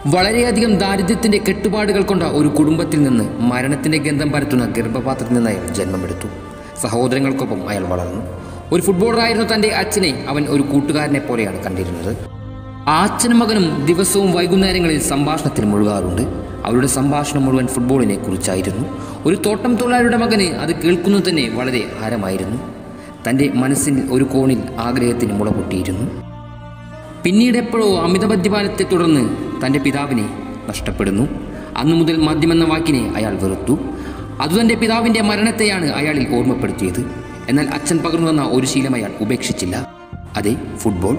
വളരെയധികം ദാരിദ്ര്യത്തിന്റെ കെട്ടുപാടുകൾ കൊണ്ട ഒരു കുടുംബത്തിൽ നിന്ന് മരണത്തിന്റെ ഗന്ധം പരത്തുന്ന ഗർഭപാത്രത്തിൽ നിന്ന് അയാൾ ജന്മമെടുത്തു സഹോദരങ്ങൾക്കൊപ്പം അയാൾ വളർന്നു ഒരു ഫുട്ബോളറായിരുന്ന തന്റെ അച്ഛനെ അവൻ ഒരു കൂട്ടുകാരനെ പോലെയാണ് കണ്ടിരുന്നത് ആ അച്ഛനും മകനും ദിവസവും വൈകുന്നേരങ്ങളിൽ സംഭാഷണത്തിൽ മുഴുകാറുണ്ട് അവരുടെ സംഭാഷണം മുഴുവൻ ഫുട്ബോളിനെ കുറിച്ചായിരുന്നു ഒരു തോട്ടം തൊഴിലാളിയുടെ മകന് അത് കേൾക്കുന്നത് തന്നെ വളരെ ഭാരമായിരുന്നു തൻ്റെ മനസ്സിൽ ഒരു കോണിൽ ആഗ്രഹത്തിന് മുള പൊട്ടിയിരുന്നു പിന്നീട് എപ്പോഴോ അമിത മദ്യപാനത്തെ തുടർന്ന് തൻ്റെ പിതാവിനെ നഷ്ടപ്പെടുന്നു അന്നു മുതൽ മദ്യമെന്ന വാക്കിനെ അയാൾ വെറുത്തു അത് തൻ്റെ പിതാവിൻ്റെ മരണത്തെയാണ് അയാളിൽ ഓർമ്മപ്പെടുത്തിയത് എന്നാൽ അച്ഛൻ പകർന്നു വന്ന ഒരു ശീലം അയാൾ ഉപേക്ഷിച്ചില്ല അതെ ഫുട്ബോൾ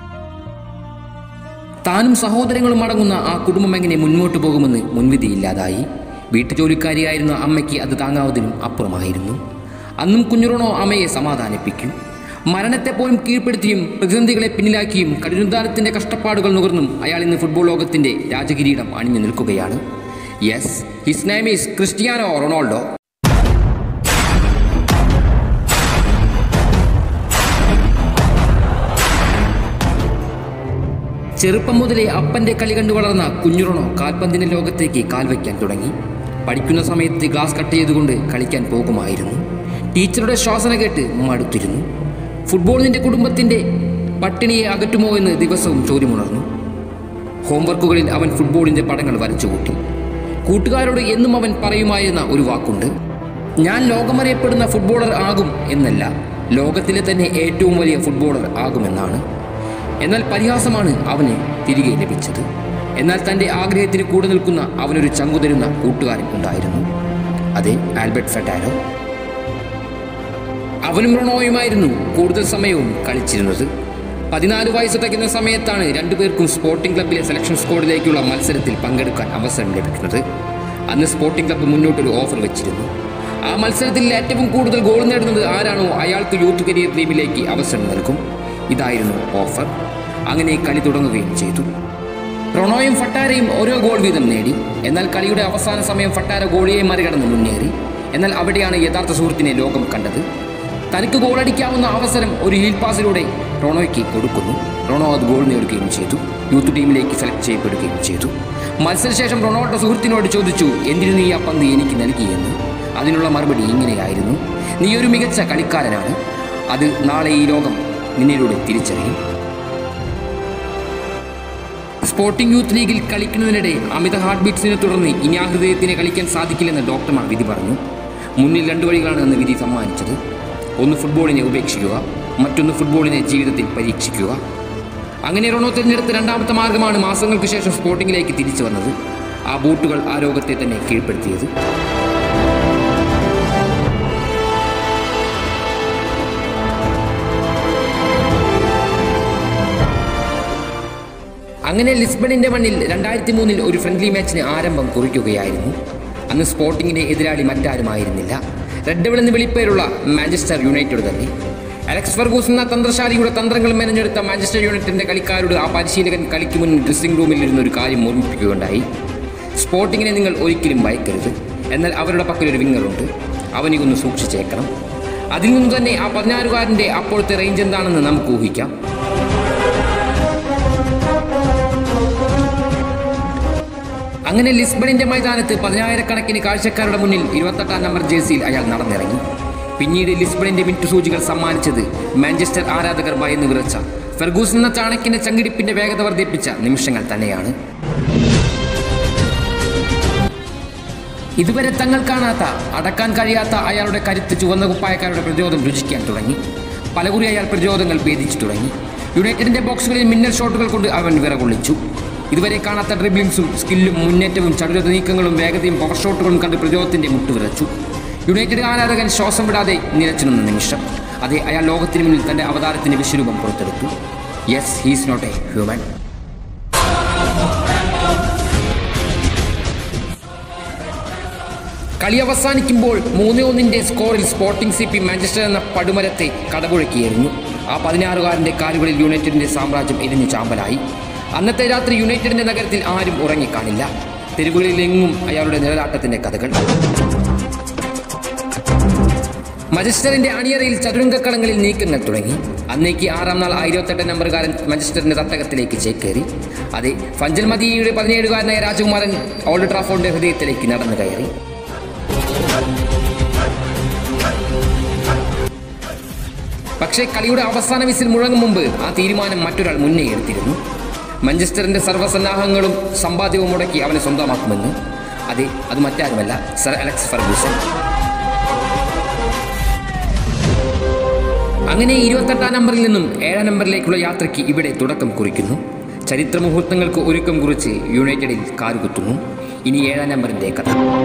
താനും സഹോദരങ്ങളും അടങ്ങുന്ന ആ കുടുംബം എങ്ങനെ മുന്നോട്ട് പോകുമെന്ന് മുൻവിധിയില്ലാതായി വീട്ടുജോലിക്കാരിയായിരുന്ന അമ്മയ്ക്ക് അത് താങ്ങാവുന്നതിനും അപ്പുറമായിരുന്നു അന്നും കുഞ്ഞുറോണോ അമ്മയെ സമാധാനിപ്പിക്കും മരണത്തെ പോലും കീഴ്പ്പെടുത്തിയും പ്രതിസന്ധികളെ പിന്നിലാക്കിയും കഠിനുദ്ധാനത്തിന്റെ കഷ്ടപ്പാടുകൾ നുകർന്നും അയാൾ ഇന്ന് ഫുട്ബോൾ ലോകത്തിന്റെ രാജകിരീടം അണിഞ്ഞു നിൽക്കുകയാണ് yes his name is Cristiano Ronaldo ചെറുപ്പം മുതലേ അപ്പന്റെ കളി കണ്ടു വളർന്ന കുഞ്ഞുറണോ കാൽപന്തിന്റെ ലോകത്തേക്ക് കാൽവയ്ക്കാൻ തുടങ്ങി പഠിക്കുന്ന സമയത്ത് ഗ്ലാസ് കട്ട് ചെയ്തുകൊണ്ട് കളിക്കാൻ പോകുമായിരുന്നു ടീച്ചറുടെ ശ്വാസന കേട്ട് മടുത്തിരുന്നു ഫുട്ബോൾ നിന്റെ കുടുംബത്തിന്റെ പട്ടിണിയെ അകറ്റുമോ എന്ന് ദിവസവും ചോദ്യമുണർന്നു ഹോംവർക്കുകളിൽ അവൻ ഫുട്ബോളിന്റെ പടങ്ങൾ വരച്ചുകൂട്ടി കൂട്ടുകാരോട് എന്നും അവൻ പറയുമായിരുന്ന ഒരു വാക്കുണ്ട് ഞാൻ ലോകമറിയപ്പെടുന്ന ഫുട്ബോളർ ആകും എന്നല്ല ലോകത്തിലെ തന്നെ ഏറ്റവും വലിയ ഫുട്ബോളർ ആകുമെന്നാണ് എന്നാൽ പരിഹാസമാണ് അവന് തിരികെ ലഭിച്ചത് എന്നാൽ തൻ്റെ ആഗ്രഹത്തിന് കൂടെ നിൽക്കുന്ന അവനൊരു ചങ്കുതരുന്ന കൂട്ടുകാരൻ ഉണ്ടായിരുന്നു അതെ ആൽബർട്ട് ഫെറ്റാരോ അവനും റൊണോയുമായിരുന്നു കൂടുതൽ സമയവും കളിച്ചിരുന്നത് പതിനാല് വയസ്സ് തികയുന്ന സമയത്താണ് രണ്ടുപേർക്കും സ്പോർട്ടിംഗ് ക്ലബിലെ സെലക്ഷൻ സ്ക്വാഡിലേക്കുള്ള മത്സരത്തിൽ പങ്കെടുക്കാൻ അവസരം ലഭിക്കുന്നത് അന്ന് സ്പോർട്ടിംഗ് ക്ലബ്ബ് മുന്നോട്ടൊരു ഓഫർ വെച്ചിരുന്നു ആ മത്സരത്തിൽ ഏറ്റവും കൂടുതൽ ഗോൾ നേടുന്നത് ആരാണോ അയാൾക്ക് യൂത്ത് കരിയർ ടീമിലേക്ക് അവസരം നൽകും ഇതായിരുന്നു ഓഫർ അങ്ങനെ കളി തുടങ്ങുകയും ചെയ്തു റൊണോയും ഫട്ടാരയും ഓരോ ഗോൾ വീതം നേടി എന്നാൽ കളിയുടെ അവസാന സമയം ഫട്ടാര ഗോളിയെ മറികടന്ന് മുന്നേറി എന്നാൽ അവിടെയാണ് യഥാർത്ഥ സുഹൃത്തിനെ ലോകം കണ്ടത് തനിക്ക് ഗോളടിക്കാവുന്ന അവസരം ഒരു ഹീൽ പാസിലൂടെ റോണോയ്ക്ക് കൊടുക്കുന്നു റോണോ അത് ഗോൾ നേടുകയും ചെയ്തു യൂത്ത് ടീമിലേക്ക് സെലക്ട് ചെയ്യപ്പെടുകയും ചെയ്തു മത്സരശേഷം റൊണോയുടെ സുഹൃത്തിനോട് ചോദിച്ചു എന്തിനു നീ ആ പന്ത് എനിക്ക് നൽകിയെന്ന് അതിനുള്ള മറുപടി ഇങ്ങനെയായിരുന്നു നീ ഒരു മികച്ച കളിക്കാരനാണ് അത് നാളെ ഈ ലോകം നിന്നിലൂടെ തിരിച്ചറിയും സ്പോർട്ടിംഗ് യൂത്ത് ലീഗിൽ കളിക്കുന്നതിനിടെ അമിത ഹാർട്ട് ബീറ്റ്സിനെ തുടർന്ന് ഇനി ആ ഹൃദയത്തിനെ കളിക്കാൻ സാധിക്കില്ലെന്ന് ഡോക്ടർമാർ വിധി പറഞ്ഞു മുന്നിൽ രണ്ട് വഴികളാണ് അന്ന് വിധി സമ്മാനിച്ചത് ഒന്ന് ഫുട്ബോളിനെ ഉപേക്ഷിക്കുക മറ്റൊന്ന് ഫുട്ബോളിനെ ജീവിതത്തിൽ പരീക്ഷിക്കുക അങ്ങനെ റൊണോ തിരഞ്ഞെടുത്ത രണ്ടാമത്തെ മാർഗമാണ് മാസങ്ങൾക്ക് ശേഷം സ്പോർട്ടിങ്ങിലേക്ക് തിരിച്ചു വന്നത് ആ ബൂട്ടുകൾ ആ രോഗത്തെ തന്നെ കീഴ്പ്പെടുത്തിയത് അങ്ങനെ ലിസ്ബണിന്റെ മണ്ണിൽ രണ്ടായിരത്തി മൂന്നിൽ ഒരു ഫ്രണ്ട്ലി മാച്ചിന് ആരംഭം കുറിക്കുകയായിരുന്നു അന്ന് സ്പോർട്ടിങ്ങിന്റെ എതിരാളി മറ്റാരുമായിരുന്നില്ല റെഡ് ഡെവിൾ എന്ന് വിളിപ്പേരുള്ള മാഞ്ചസ്റ്റർ യുണൈറ്റഡ് തന്നെ അലക്സ് ഫർഗൂസ് എന്ന തന്ത്രശാലിയുടെ തന്ത്രങ്ങൾ മെനഞ്ഞെടുത്ത മാഞ്ചസ്റ്റർ യുണൈറ്റഡിന്റെ കളിക്കാരോട് ആ പരിശീലകൻ കളിക്ക് മുൻ ഡ്രസ്സിംഗ് റൂമിൽ ഇരുന്ന ഒരു കാര്യം ഓർമ്മിപ്പിക്കുകയുണ്ടായി സ്പോർട്ടിങ്ങിനെ നിങ്ങൾ ഒരിക്കലും ഭയക്കരുത് എന്നാൽ അവരുടെ പക്കൽ ഒരു വിങ്ങറുണ്ട് അവനിക്കൊന്ന് സൂക്ഷിച്ചേക്കണം അതിൽ നിന്ന് തന്നെ ആ പതിനാറുകാരൻ്റെ അപ്പോഴത്തെ റേഞ്ച് എന്താണെന്ന് നമുക്ക് ഊഹിക്കാം അങ്ങനെ ലിസ്ബണിന്റെ മൈതാനത്ത് പതിനായിരക്കണക്കിന് കാഴ്ചക്കാരുടെ മുന്നിൽ ഇരുപത്തെട്ടാം നമ്പർ ജേഴ്സിയിൽ അയാൾ നടന്നിറങ്ങി പിന്നീട് ലിസ്ബണിന്റെ മിനിറ്റ് സൂചികൾ സമ്മാനിച്ചത് മാഞ്ചസ്റ്റർ ആരാധകർ ഭയന്ന് വിറച്ച ഫെർഗൂസ് എന്ന ചാണക്യന്റെ ചങ്കിടിപ്പിന്റെ വേഗത വർദ്ധിപ്പിച്ച നിമിഷങ്ങൾ തന്നെയാണ് ഇതുവരെ തങ്ങൾ കാണാത്ത അടക്കാൻ കഴിയാത്ത അയാളുടെ കരുത്ത് ചുവന്ന കുപ്പായക്കാരുടെ പ്രതിരോധം രുചിക്കാൻ തുടങ്ങി പലകുറി അയാൾ പ്രതിരോധങ്ങൾ ഭേദിച്ചു തുടങ്ങി യുണൈറ്റഡിന്റെ ബോക്സുകളിൽ മിന്നൽ ഷോട്ടുകൾ കൊണ്ട് അവൻ വിറകൊള്ളിച്ചു ഇതുവരെ കാണാത്ത ഡ്രിബ്ലിംഗ്സും സ്കില്ലും മുന്നേറ്റവും ചടുലത നീക്കങ്ങളും വേഗതയും പവർ ഷോട്ടുകളും കണ്ട് പ്രതിരോധത്തിന്റെ മുട്ടുവിറച്ചു യുണൈറ്റഡ് ആരാധകൻ ശ്വാസം വിടാതെ നിലച്ചു നിന്ന നിമിഷം അതെ അയാൾ ലോകത്തിന് മുന്നിൽ തന്റെ അവതാരത്തിന്റെ വിശ്വരൂപം പുറത്തെടുത്തു yes he's not a human കളി അവസാനിക്കുമ്പോൾ മൂന്ന് ഒന്നിന്റെ സ്കോറിൽ സ്പോർട്ടിംഗ് സി പി മാഞ്ചസ്റ്റർ എന്ന പടുമരത്തെ കടപുഴക്കി എറിഞ്ഞു ആ പതിനാറുകാരന്റെ കാലുകളിൽ യുണൈറ്റഡിന്റെ സാമ്രാജ്യം എരിഞ്ഞു ചാമ്പലായി അന്നത്തെ രാത്രി യുണൈറ്റഡിന്റെ നഗരത്തിൽ ആരും ഉറങ്ങിക്കാണില്ല തെരുവുകളിലെങ്ങും അയാളുടെ നിഴലാട്ടത്തിന്റെ കഥകൾ മഞ്ചസ്റ്ററിന്റെ അണിയറയിൽ ചതുരംഗക്കളങ്ങളിൽ നീക്കങ്ങൾ തുടങ്ങി അന്നേക്ക് ആറാം നാൾ ആയിരത്തെട്ട് നമ്പറുകാരൻ മഞ്ചസ്റ്ററിന്റെ തട്ടകത്തിലേക്ക് ചേക്കേറി അതെ ഫഞ്ചൽ മദിയയുടെ പതിനേഴുകാരനായ രാജകുമാരൻ ഓൾഡ് ട്രാഫോർഡിന്റെ ഹൃദയത്തിലേക്ക് നടന്നു കയറി പക്ഷേ കളിയുടെ അവസാന വിസിൽ മുഴങ്ങും മുമ്പ് ആ തീരുമാനം മറ്റൊരാൾ മുന്നേ എടുത്തിരുന്നു മഞ്ചസ്റ്ററിന്റെ സർവ്വസന്നാഹങ്ങളും സമ്പാദ്യവും മുടക്കി അവനെ സ്വന്തമാക്കുമെന്ന് അതെ അത് മറ്റാരുമല്ല സർ അലക്സ് ഫർഗൂസൺ അങ്ങനെ ഇരുപത്തെട്ടാം നമ്പറിൽ നിന്നും ഏഴാം നമ്പറിലേക്കുള്ള യാത്രയ്ക്ക് ഇവിടെ തുടക്കം കുറിക്കുന്നു ചരിത്ര മുഹൂർത്തങ്ങൾക്ക് ഒരുക്കം കുറിച്ച് യുണൈറ്റഡിൽ കാലുകുത്തുന്നു ഇനി ഏഴാം നമ്പറിന്റെ കഥ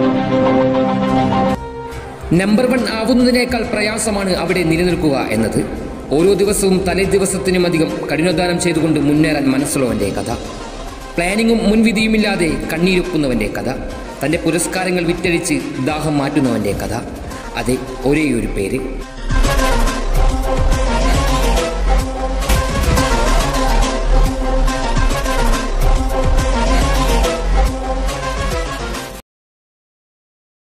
നമ്പർ വൺ ആവുന്നതിനേക്കാൾ പ്രയാസമാണ് അവിടെ നിലനിൽക്കുക എന്നത് ഓരോ ദിവസവും തലേ ദിവസത്തിനും അധികം കഠിനാധ്വാനം ചെയ്തുകൊണ്ട് മുന്നേറാൻ മനസ്സുള്ളവൻ്റെ കഥ പ്ലാനിങ്ങും മുൻവിധിയുമില്ലാതെ കണ്ണീരൊപ്പുന്നവൻ്റെ കഥ തൻ്റെ പുരസ്കാരങ്ങൾ വിറ്റഴിച്ച് ദാഹം മാറ്റുന്നവൻ്റെ കഥ അതെ ഒരേ ഒരു പേര്